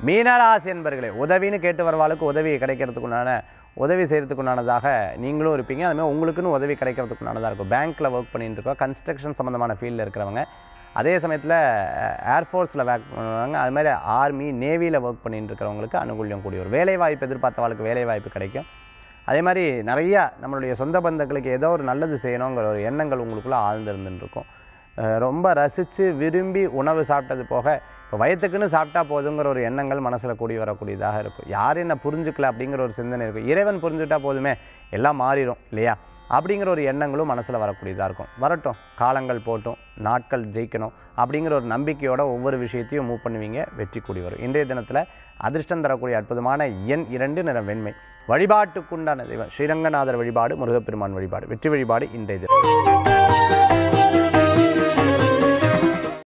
மீனராசி என்பர்களே உதவின்னு கேட்டு வரவாளுக்கு உதவி கிடைக்கிறதுக்குண்டான உதவி செய்கிறதுக்குண்டானதாக நீங்களும் இருப்பீங்க அதுமாதிரி உங்களுக்குன்னு உதவி கிடைக்கிறதுக்குண்டானதாக இருக்கும் பேங்க்கில் ஒர்க் பண்ணிட்டு இருக்கோம் கன்ஸ்ட்ரக்ஷன் சம்மந்தமான ஃபீல்டில் இருக்கிறவங்க அதே சமயத்தில் ஏர்ஃபோர்ஸில் ஒர்க் பண்ணுவாங்க அது மாதிரி ஆர்மி நேவியில் ஒர்க் பண்ணிட்டு இருக்கிறவங்களுக்கு அனுகூல்யம் கூடிய ஒரு வேலை வாய்ப்பு எதிர்பார்த்தவங்களுக்கு வேலை வாய்ப்பு கிடைக்கும் அதே மாதிரி நிறையா நம்மளுடைய சொந்த பந்தங்களுக்கு ஏதோ ஒரு நல்லது செய்யணுங்கிற ஒரு எண்ணங்கள் உங்களுக்குள்ளே ஆழ்ந்திருந்துன்னு இருக்கும் அஹ் ரொம்ப ரசித்து விரும்பி உணவு சாப்பிட்டது போக இப்போ வயத்துக்குன்னு சாப்பிட்டா போதுங்கிற ஒரு எண்ணங்கள் மனசில் கூடி வரக்கூடியதாக இருக்கும் யாரும் என்ன புரிஞ்சுக்கல அப்படிங்கிற ஒரு சிந்தனை இருக்கும் இறைவன் புரிஞ்சுட்டா போதுமே எல்லாம் மாறிடும் இல்லையா அப்படிங்கிற ஒரு எண்ணங்களும் மனசில் வரக்கூடியதாக இருக்கும் வரட்டும் காலங்கள் போட்டும் நாட்கள் ஜெயிக்கணும் அப்படிங்கிற ஒரு நம்பிக்கையோட ஒவ்வொரு விஷயத்தையும் மூவ் பண்ணுவீங்க வெற்றி கூடி வரும் இன்றைய தினத்தில் அதிர்ஷ்டம் தரக்கூடிய அற்புதமான எண் இரண்டு நிறம் வெண்மை வழிபாட்டுக்குண்டான தெய்வம் ஸ்ரீரங்கநாதர் வழிபாடு முருகப்பெருமான் வழிபாடு வெற்றி வழிபாடு இன்றைய தினம்